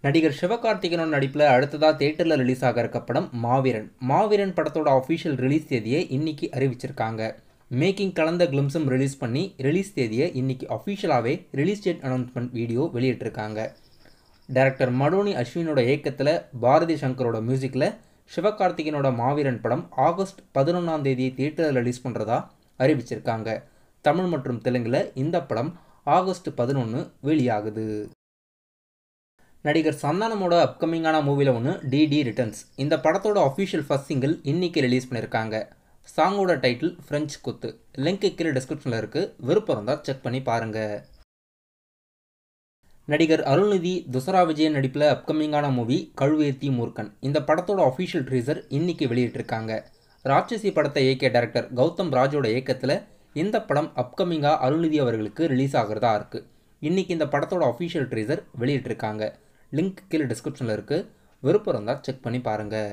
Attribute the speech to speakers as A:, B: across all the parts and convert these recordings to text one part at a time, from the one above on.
A: நடிகர் சிவகார்த்திகேயனோட நடிப்பில் அடுத்ததாக தேட்டரில் ரிலீஸ் ஆக இருக்க படம் மாவீரன் மாவீரன் படத்தோட அஃபிஷியல் ரிலீஸ் தேதியை இன்னைக்கு அறிவிச்சிருக்காங்க மேக்கிங் கலந்த கிளிம்ஸும் ரிலீஸ் பண்ணி ரிலீஸ் தேதியை இன்னைக்கு அஃபிஷியலாகவே ரிலீஸ் டேட் அனௌன்ஸ்மெண்ட் வீடியோ வெளியிட்டிருக்காங்க டைரக்டர் மடோனி அஸ்வினோட இயக்கத்தில் பாரதி சங்கரோட மியூசிக்கில் சிவகார்த்திகேயனோட மாவீரன் படம் ஆகஸ்ட் பதினொன்றாம் தேதி தேட்டரில் ரிலீஸ் பண்ணுறதா அறிவிச்சிருக்காங்க தமிழ் மற்றும் தெலுங்கில் இந்த படம் ஆகஸ்ட் பதினொன்று வெளியாகுது நடிகர் சந்தானமோட அப்கமிங்கான மூவியில் ஒன்று டிடி ரிட்டர்ன்ஸ் இந்த படத்தோட அஃபிஷியல் ஃபர்ஸ்ட் சிங்கிள் இன்னைக்கு ரிலீஸ் பண்ணியிருக்காங்க சாங்கோட டைட்டில் ஃப்ரெஞ்ச் குத்து லிங்க் கீழே டிஸ்கிரிப்ஷனில் இருக்குது விருப்பம் இருந்தால் செக் பண்ணி பாருங்கள் நடிகர் அருள்நிதி துசரா விஜயன் நடிப்பில் அப்கமிங்கான மூவி கழுவேத்தி மூர்க்கன் இந்த படத்தோட அஃபிஷியல் ட்ரீசர் இன்னைக்கு வெளியிட்டிருக்காங்க ராட்சசி படத்தை இயக்கிய டைரக்டர் கௌதம் ராஜோட இயக்கத்தில் இந்த படம் அப்கமிங்காக அருள்நிதி அவர்களுக்கு ரிலீஸ் ஆகிறதா இருக்குது இன்றைக்கி இந்த படத்தோட அஃபிஷியல் ட்ரீசர் வெளியிட்டிருக்காங்க லிங்க் கீழே டிஸ்கிரிப்ஷனில் இருக்குது விருப்பம் இருந்தால் செக் பண்ணி பாருங்கள்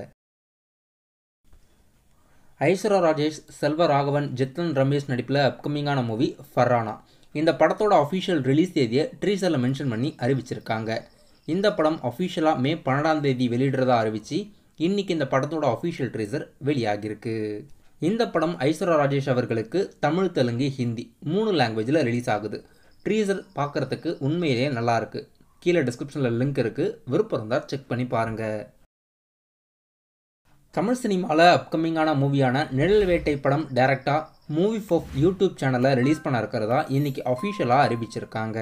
A: ஐஸ்வர்யா ராஜேஷ் செல்வ ராகவன் ஜித்தன் ரமேஷ் நடிப்பில் அப்கமிங்கான மூவி ஃபர்ரானா இந்த படத்தோட அஃபிஷியல் ரிலீஸ் தேதியை ட்ரீசரில் மென்ஷன் பண்ணி அறிவிச்சிருக்காங்க இந்த படம் அஃபிஷியலாக மே பன்னெண்டாம் தேதி வெளியிடுறதா அறிவித்து இன்றைக்கி இந்த படத்தோட அஃபிஷியல் ட்ரீசர் வெளியாகிருக்கு இந்த படம் ஐஸ்வர்யா ராஜேஷ் அவர்களுக்கு தமிழ் தெலுங்கு ஹிந்தி மூணு லாங்குவேஜில் ரிலீஸ் ஆகுது ட்ரீசர் பார்க்குறதுக்கு உண்மையிலேயே நல்லாயிருக்கு கீழே டிஸ்கிரிப்ஷனில் லிங்க் இருக்குது விருப்பம் இருந்தால் செக் பண்ணி பாருங்கள் தமிழ் சினிமாவில் அப்கமிங்கான மூவியான நிழல் வேட்டை படம் டேரெக்டாக மூவி ஃபோப் யூடியூப் சேனலில் ரிலீஸ் பண்ண இருக்கிறதா இன்றைக்கி அஃபிஷியலாக அறிவிச்சிருக்காங்க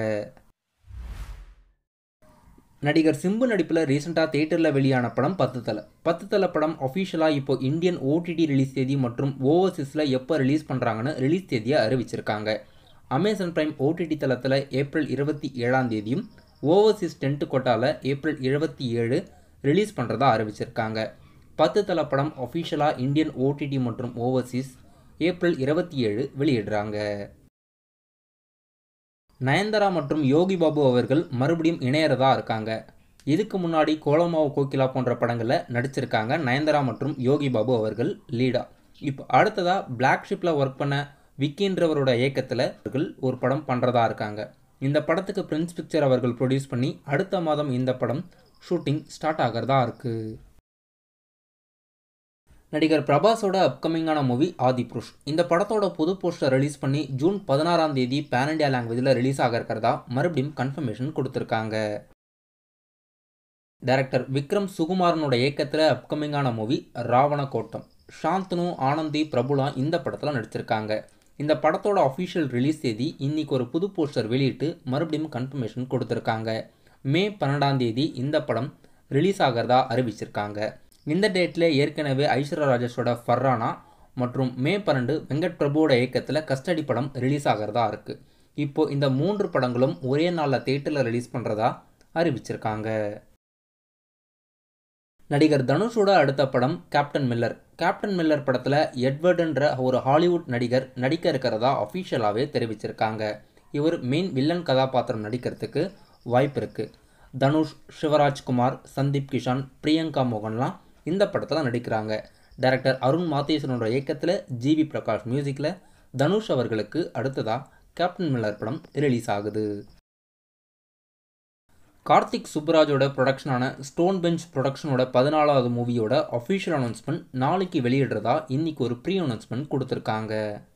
A: நடிகர் சிம்பு நடிப்பில் ரீசெண்டாக தேட்டரில் வெளியான படம் பத்து தலை பத்து தலை படம் அஃபிஷியலாக இப்போ இந்தியன் ஓடிடி ரிலீஸ் தேதி மற்றும் ஓவர்சீஸில் எப்போ ரிலீஸ் பண்ணுறாங்கன்னு ரிலீஸ் தேதியை அறிவிச்சிருக்காங்க அமேசான் பிரைம் ஓடிடி தளத்தில் ஏப்ரல் இருபத்தி ஏழாம் தேதியும் ஓவர்சீஸ் டென்ட் கோட்டாவில் ஏப்ரல் இருபத்தி ஏழு ரிலீஸ் பண்ணுறதா அறிவிச்சிருக்காங்க பத்து தல படம் அஃபிஷியலாக இந்தியன் ஓடிடி மற்றும் ஓவர்சீஸ் ஏப்ரல் இருபத்தி ஏழு வெளியிடுறாங்க நயன்தாரா மற்றும் யோகி பாபு அவர்கள் மறுபடியும் இணையறதா இருக்காங்க இதுக்கு முன்னாடி கோலமாவு கோகிலா போன்ற படங்களில் நடிச்சிருக்காங்க நயன்தாரா மற்றும் யோகி பாபு அவர்கள் லீடா இப்போ அடுத்ததாக பிளாக் ஷிப்பில் ஒர்க் பண்ண விக்கின்றவரோட இயக்கத்தில் அவர்கள் ஒரு படம் பண்ணுறதா இருக்காங்க இந்த படத்துக்கு பிரின்ஸ் பிக்சர் அவர்கள் ப்ரொடியூஸ் பண்ணி அடுத்த மாதம் இந்த படம் ஷூட்டிங் ஸ்டார்ட் ஆகிறதா இருக்குது நடிகர் பிரபாஸோட அப்கமிங்கான மூவி ஆதி புருஷ் இந்த படத்தோட புது போஸ்டர் ரிலீஸ் பண்ணி ஜூன் பதினாறாம் தேதி பேன் இண்டியா லாங்குவேஜில் ரிலீஸ் ஆக இருக்கிறதா மறுபடியும் கன்ஃபர்மேஷன் கொடுத்துருக்காங்க டைரக்டர் விக்ரம் சுகுமாரனோட இயக்கத்தில் அப்கமிங்கான மூவி ராவண கோட்டம் சாந்தனு ஆனந்தி பிரபுலா இந்த படத்தில் நடிச்சிருக்காங்க இந்த படத்தோட அஃபிஷியல் ரிலீஸ் தேதி இன்னைக்கு ஒரு புது போஸ்டர் வெளியிட்டு மறுபடியும் கன்ஃபர்மேஷன் கொடுத்துருக்காங்க மே பன்னெண்டாம் தேதி இந்த படம் ரிலீஸ் ஆகிறதா அறிவிச்சிருக்காங்க இந்த டேட்டில் ஏற்கனவே ஐஸ்வர்யா ராஜேஷோட ஃபர்ரானா மற்றும் மே பன்னெண்டு வெங்கட் பிரபுவோட இயக்கத்தில் கஸ்டடி படம் ரிலீஸ் ஆகிறதா இருக்குது இப்போது இந்த மூன்று படங்களும் ஒரே நாளில் தேட்டரில் ரிலீஸ் பண்ணுறதா அறிவிச்சிருக்காங்க நடிகர் தனுஷோட அடுத்த படம் கேப்டன் மில்லர் கேப்டன் மில்லர் படத்தில் எட்வர்டுன்ற ஒரு ஹாலிவுட் நடிகர் நடிக்க இருக்கிறதா அஃபிஷியலாகவே தெரிவிச்சிருக்காங்க இவர் மெயின் வில்லன் கதாபாத்திரம் நடிக்கிறதுக்கு வாய்ப்பு இருக்குது தனுஷ் சிவராஜ்குமார் சந்தீப் கிஷான் பிரியங்கா மோகன்லாம் இந்த படத்தில் நடிக்கிறாங்க டைரக்டர் அருண் மாத்தேசனோட இயக்கத்தில் ஜிவி பிரகாஷ் மியூசிக்கில் தனுஷ் அவர்களுக்கு அடுத்ததாக கேப்டன் மில்லர் படம் ரிலீஸ் ஆகுது கார்த்திக் சுப்ராஜோட ப்ரொடக்ஷனான ஸ்டோன் பெஞ்ச் ப்ரொடக்ஷனோட பதினாலாவது மூவியோட அஃபிஷியல் அனௌன்ஸ்மெண்ட் நாளைக்கு வெளியிடுறதா இன்னைக்கு ஒரு ப்ரீ அனௌன்ஸ்மெண்ட் கொடுத்துருக்காங்க